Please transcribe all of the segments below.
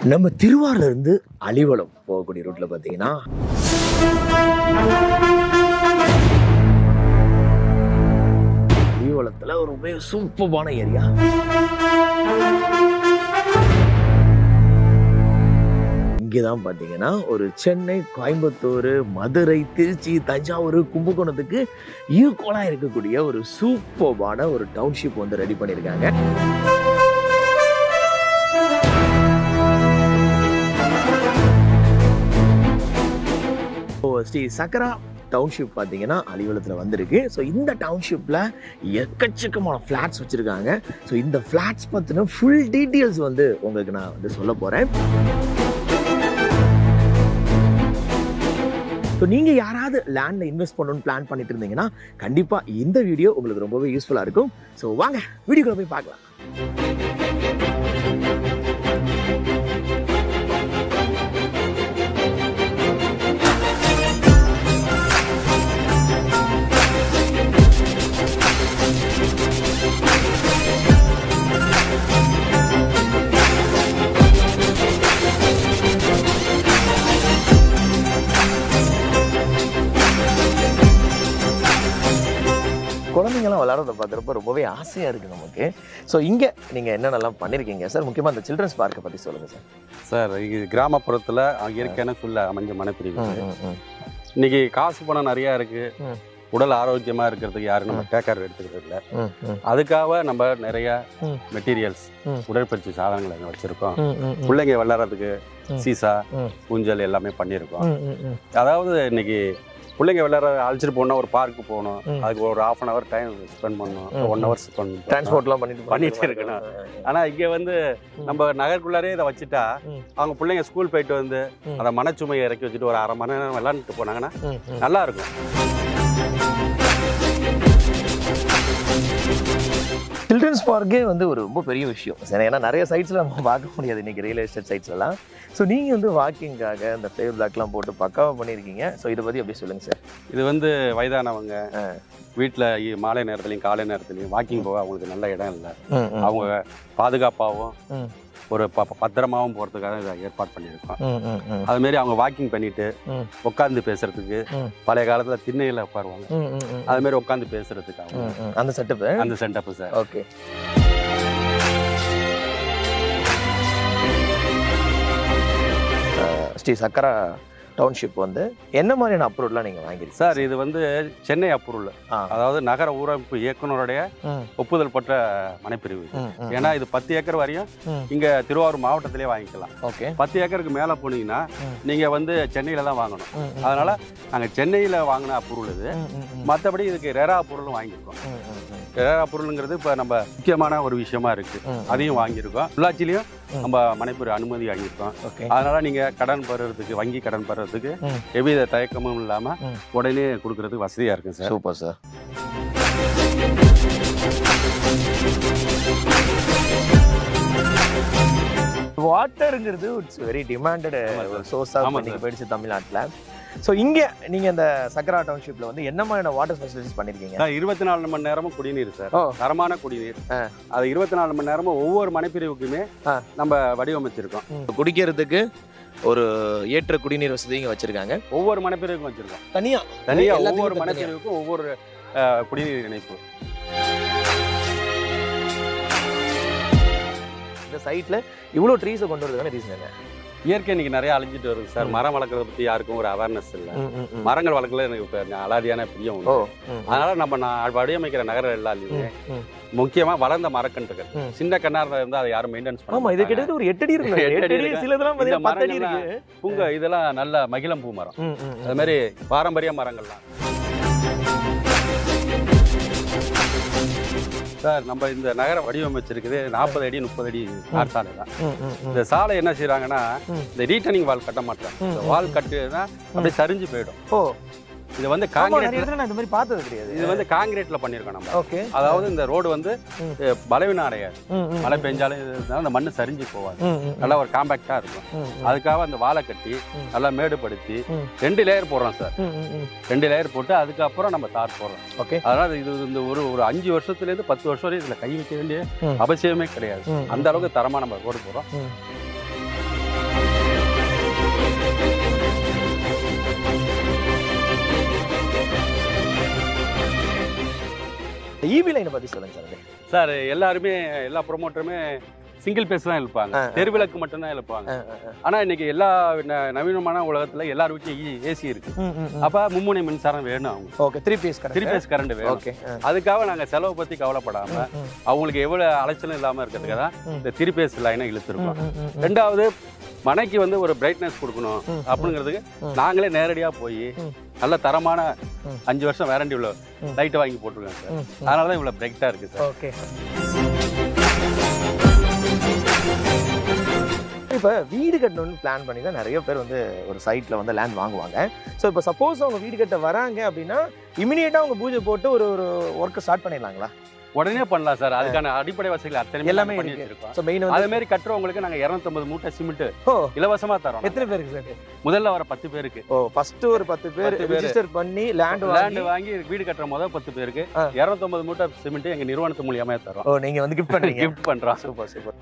நம்ம திருவாரூர்ல இருந்து அலிவலம் போகக்கூடிய ரூட்ல பாத்தீங்கன்னா அலிவலத்துல ஒரு ரொம்ப சூப்பரான ஏரியா இங்கதான் பாத்தீங்கன்னா ஒரு சென்னை கோயம்புத்தூர் மதுரை திருச்சி தஞ்சாவூர் கும்பகோணத்துக்கு ஈக்குவலா இருக்கக்கூடிய ஒரு சூப்பர்பான ஒரு டவுன்ஷிப் வந்து ரெடி பண்ணியிருக்காங்க ஸோ ஸ்ரீ சக்கரா டவுன்ஷிப் பார்த்தீங்கன்னா அலிவலத்தில் வந்திருக்கு ஸோ இந்த டவுன்ஷிப்பில் எக்கச்சக்கமான ஃப்ளாட்ஸ் வச்சுருக்காங்க ஸோ இந்த ஃப்ளாட்ஸ் பற்றின ஃபுல் டீட்டெயில்ஸ் வந்து உங்களுக்கு நான் வந்து சொல்ல போகிறேன் ஸோ நீங்கள் யாராவது லேண்டில் இன்வெஸ்ட் பண்ணணும்னு பிளான் பண்ணிட்டு இருந்தீங்கன்னா கண்டிப்பாக இந்த வீடியோ உங்களுக்கு ரொம்பவே யூஸ்ஃபுல்லாக இருக்கும் ஸோ வாங்க வீடியோக்குள்ள போய் பார்க்கலாம் குழந்தைங்கலாம் விளையாடுறத பார்க்குறப்ப ரொம்பவே ஆசையாக இருக்குது நமக்கு ஸோ இங்கே நீங்கள் என்னென்னலாம் பண்ணியிருக்கீங்க சார் முக்கியமாக இந்த சில்ட்ரன்ஸ் பார்க்கை பற்றி சொல்லுங்கள் சார் சார் இது கிராமப்புறத்தில் இயற்கையான சூழ்நிலை அமைஞ்ச மனைப்பிரிவு ம், ம், ம். இன்னைக்கு காசு பணம் நிறையா இருக்கு ம். உடல் ஆரோக்கியமா இருக்கிறதுக்கு யாரும் நம்ம டேக்கர் எடுத்துக்கிறது இல்லை ம், ம், அதுக்காக நம்ம நிறைய ம். மெட்டீரியல்ஸ் ம். உடற்பயிற்சி சாதனங்களை அங்க வச்சிருக்கோம் ம், ம், ம். பிள்ளைங்க விளையாடுறதுக்கு ம். சீசா ம். ஊஞ்சல் எல்லாமே பண்ணியிருக்கோம் ம், ம், ம். அதாவது இன்னைக்கு பிள்ளைங்க விளையாட அழைச்சிட்டு போகணும் ஒரு பார்க்கு போகணும் ம். அதுக்கு ஒரு half an hour time spend பண்ணணும் ம், ஒன் ம். ஹவர் ஸ்பெண்ட் டிரான்ஸ்போர்ட்லாம் பண்ணிட்டு பண்ணிட்டு இருக்கணும். ஆனா இங்க வந்து ம். நம்ம நகருக்குள்ளாரே இதை வச்சுட்டா ம். அவங்க பிள்ளைங்க ஸ்கூல் போயிட்டு வந்து ம். அந்த மனச்சுமையை இறக்கி வச்சுட்டு ஒரு அரை மணி நேரம் விளையாண்டுட்டு போனாங்கன்னா ம், ம். நல்லா இருக்கும் சில்ட்ரன்ஸ் பார்க்கே வந்து ஒரு ரொம்ப பெரிய விஷயம் சரி ஏன்னா நிறைய சைட்ஸில் நம்ம பார்க்க முடியாது இன்னைக்கு ரியல் எஸ்டேட் சைட்ஸ்லாம் ஸோ நீங்கள் வந்து வாக்கிங்காக இந்த ஃபேவ் பிளாக்லாம் போட்டு பக்காவாக பண்ணியிருக்கீங்க ஸோ இதை பற்றி அப்படியே சொல்லுங்கள் சார் இது வந்து வயதானவங்க வீட்டில் மாலை நேரத்துலையும் காலை நேரத்துலையும் வாக்கிங் போக அவங்களுக்கு நல்ல இடம் இல்லை அவங்க பாதுகாப்பாகவும் ம். ஒரு ப ப- பத்திரமாவும் போகிறதுக்காக இதை ஏற்பாடு பண்ணியிருக்கோம் அதுமாரி அவங்க வாக்கிங் பண்ணிட்டு ம். உட்காந்து பேசுறதுக்கு ம். பழைய காலத்தில் திண்ணையில் உட்காருவாங்க அதுமாரி உட்காந்து பேசுறதுக்காக அந்த செட்டப்பு அந்த setup sir okay Sri Chakra township வந்து என்ன மாதிரியான அப்ரூவ்லாம் நீங்கள் வாங்கிருக்கீங்க சார் இது வந்து சென்னை அப்ரூவல் ஆ. அதாவது நகர ஊரமைப்பு இயக்குனருடைய ம், ஒப்புதல் பெற்ற மனைப்பிரிவு இது. ம், ம். ஏன்னா இது பத்து ஏக்கர் வரையும் ம். இங்க திருவாரூர் மாவட்டத்திலே வாங்கிக்கலாம் ஓகே பத்து ஏக்கருக்கு மேல போனீங்கன்னா ம். நீங்க வந்து சென்னையில தான் வாங்கணும் ம், ம். அதனால நாங்க சென்னையில வாங்கின அப்ரூவல் இது ம், ம், ம். மற்றபடி இதுக்கு ரெரா பொருளும் வாங்கியிருக்கோம் ம், ம், ம். ரெரா பொருளுங்கிறது இப்போ நம்ம முக்கியமான ஒரு விஷயமா இருக்கு ம், அதையும் வாங்கியிருக்கோம் உள்ளாட்சிலையும் ம். நம்ம மனைப்பூர் அனுமதி வாங்கியிருக்கோம் ஓகே அதனால நீங்க கடன் பெறுறதுக்கு வங்கி கடன் பெறுறதுக்கு ம். எவ்வித தயக்கமும் இல்லாம ம். உடனே கொடுக்கறதுக்கு வசதியா இருக்கு சார் சூப்பர் சார் வாட்டருங்கிறது இட்ஸ் வெரி டிமாண்டட் ஆமா ஒரு sir. சோர்ஸ் ஆமா ஆஃப் sir. போயிடுச்சு தமிழ்நாட்டில் ஸோ இங்கே நீங்கள் இந்த சக்கரா டவுன்ஷிப்பில் வந்து என்ன மாதிரியான வாட்டர் ஃபெசிலிட்டிஸ் பண்ணியிருக்கீங்க சார் இருபத்தி நாலு மணி நேரமும் குடிநீர் சார் ஓ தரமான குடிநீர் ஆ. அது இருபத்தி நாலு மணி நேரமும் ஒவ்வொரு மனைப்பிரிவுக்குமே ஆ. நம்ம வடிவமைச்சிருக்கோம் குடிக்கிறதுக்கு ஒரு ஏற்ற குடிநீர் வசதி இங்கே வச்சிருக்காங்க ஒவ்வொரு மனைப்பிரிவுக்கும் வச்சிருக்கோம் தனியா தனியா எல்லாத்துக்கும் ஒவ்வொரு தனியா. மனைப்பிரிவுக்கும் ஒவ்வொரு அஹ், குடிநீர் இணைப்பு இந்த சைட்ல இவ்வளோ ட்ரீஸை கொண்டு வரதுக்கான ரீசன் என்ன இயற்கை இன்னைக்கு நிறைய அழிஞ்சிட்டு வருது சார் ம். மரம் வளர்க்கறத பத்தி யாருக்கும் ஒரு அவேர்னஸ் இல்லை ம், ம், ம். மரங்கள் வளர்க்கல எனக்கு இப்ப அலாதியான பிரியம் ஓ உண்டு. ம், அதனால நம்ம நான் வடிவமைக்கிற நகர எல்லாருமே ம், ம். முக்கியமா வளர்ந்த மரக்கன்றுகள் ம். சின்ன கண்ணார இருந்தா அதை யாரும் மெயின்டெனன்ஸ் பண்ண ஆமா இது மாட்டாங்க. கிட்டத்தட்ட ஒரு எட்டு அடி இருக்கு எட்டு எட்டு அடி அடி இருக்கு. சிலதெல்லாம் இந்த பார்த்தீங்கன்னா பத்து அடி மரங்கள்லாம் இருக்கு பூங்க இதெல்லாம் நல்ல மகிழம் பூ மரம் ம், ம், அது ம். மாதிரி பாரம்பரிய மரங்கள்லாம் சார் நம்ம இந்த நகரம் வடிவமைச்சிருக்குது நாற்பது அடி முப்பது அடி தார் சாலை தான் ம், ம், ம். இந்த சாலை என்ன செய்றாங்கன்னா ம். இந்த ரீட்டர்னிங் வால் கட்ட மாட்டாங்க ம், இந்த ம், வால் கட்டுனா அப்படியே சரிஞ்சு போயிடும் ஓ இது வந்து ஆமா நிறைய காங்கிரீட் இடத்துல நான் இந்த மாதிரி பார்த்தது கிடையாது இது வந்து காங்கிரீட்ல பண்ணிருக்கோம் நம்ம ஓகே அதாவது இந்த ரோடு வந்து ம். அஹ், பலவீனம் அடையாது ம், ம், மழை பெஞ்சாலும் இது இருந்தாலும் அந்த மண்ணு சரிஞ்சு போகாது ம், ம், நல்லா ஒரு காம்பேக்டா இருக்கும் ம், ம். அதுக்காக அந்த வாழை கட்டி ம். நல்லா மேடுபடுத்தி ம். ரெண்டு லேயர் போடுறோம் சார் ம், ம், ம். ரெண்டு லேயர் போட்டு அதுக்கப்புறம் நம்ம தார் போடுறோம் ஓகே அதனால இது இந்த ஒரு ஒரு அஞ்சு வருஷத்துல இருந்து பத்து வருஷம் வரை இதுல கை வைக்க வேண்டிய ம். அவசியமே கிடையாது ம், அந்த அளவுக்கு தரமா நம்ம ரோடு போறோம் ம். இபி லைனை பத்தி சொல்லுங்க சார் அப்படியே. சார் எல்லாருமே எல்லா ப்ரொமோட்டருமே சிங்கிள் பேஸ் தான் இழுப்பாங்க ஆ, ஆ. தெருவிளக்கு மட்டும்தான் இழுப்பாங்க ஆ, ஆ, ஆ. ஆனா இன்னைக்கு எல்லா ந- நவீனமான உலகத்துல எல்லார் வீட்லயும் ஏசி இருக்கு ம், ம், ம். அப்ப மும்முனை மின்சாரம் வேணும் அவங்க okay three phase three correct phase current வேணும் ஓகே அதுக்காக நாங்க செலவு பத்தி கவலைப்படாம அவங்களுக்கு எவ்வளவு அலைச்சலும் இல்லாம இருக்கிறதுக்காக தான் ம். இந்த த்ரீ பேஸ் லைனை இழுத்துருக்கோம் ரெண்டாவது மனைக்கு வந்து ஒரு பிரைட்னஸ் கொடுக்கணும் ம். அப்படிங்கிறதுக்கு ம். நாங்களே நேரடியா போய் ம். நல்ல தரமான ம். அஞ்சு வருஷம் வேரண்டி உள்ள ம். லைட்டை வாங்கி போட்டிருக்கோம் சார் அதனால தான் இவ்வளவு பிரைட்டா இருக்கு சார் ஓகே இப்போ வீடு கட்டணும்னு பிளான் பண்ணி தான் நிறைய பேர் வந்து ஒரு சைட்டில் வந்து லேண்ட் வாங்குவாங்க ஸோ இப்போ சப்போஸ் அவங்க வீடு கட்ட வராங்க அப்படின்னா இமிடியேட்டாக அவங்க பூஜை போட்டு ஒரு ஒரு ஒர்க்கை ஸ்டார்ட் பண்ணிடலாங்களா உடனே பண்ணலாம் சார் அதுக்கான அடிப்படை வசதிகள் அத்தனை எல்லாமே எல்லாமே பண்ணி இருக்கு. வச்சிருக்கோம் ஸோ மெயின் அதே வந்து மாதிரி கட்டுறவங்களுக்கு நாங்க 250 மூட்டை சிமெண்ட் ஓ இலவசமா தரோம் எத்தனை பேருக்கு சார் முதல்ல வர பத்து பேருக்கு ஓ ஃபர்ஸ்ட் ஒரு பத்து பேர் பத்து பேரு. ரெஜிஸ்டர் பண்ணி லேண்ட் லேண்ட் வாங்கி வாங்கி வீடு கட்டுற முதல் பத்து பேருக்கு ஆ. 250 மூட்டை சிமெண்ட் எங்க நிறுவனத்து மூலியமா தரோம் ஓ நீங்க வந்து கிஃப்ட் பண்றீங்க கிஃப்ட் பண்றோம் சூப்பர் சூப்பர்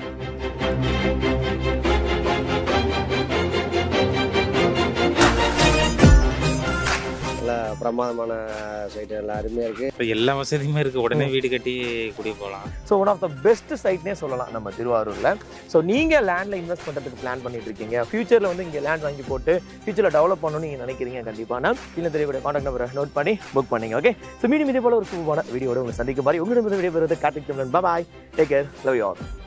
நல்லா பிரமாதமான சைட்டு நல்லா அருமையாக இருக்குது இப்போ எல்லா வசதியுமே இருக்குது உடனே வீடு கட்டி குடி போகலாம் so one of the best சைட்னே சொல்லலாம் நம்ம திருவாரூரில் ஸோ நீங்கள் லேண்டில் இன்வெஸ்ட் பண்ணுறதுக்கு பிளான் பண்ணிட்டு இருக்கீங்க ஃபியூச்சரில் வந்து இங்கே லேண்ட் வாங்கி போட்டு ஃபியூச்சரில் டெவலப் பண்ணணும்னு நீங்கள் நினைக்கிறீங்க கண்டிப்பாக இல்லை தெரியக்கூடிய காண்டாக்ட் நம்பரை நோட் பண்ணி புக் பண்ணீங்க ஓகே ஸோ மீண்டும் இதே போல ஒரு சூப்பரான வீடியோட உங்களை சந்திக்கும் மாதிரி உங்களிடம் விடைபெறுவது Karthik Tamilan bye take care love you all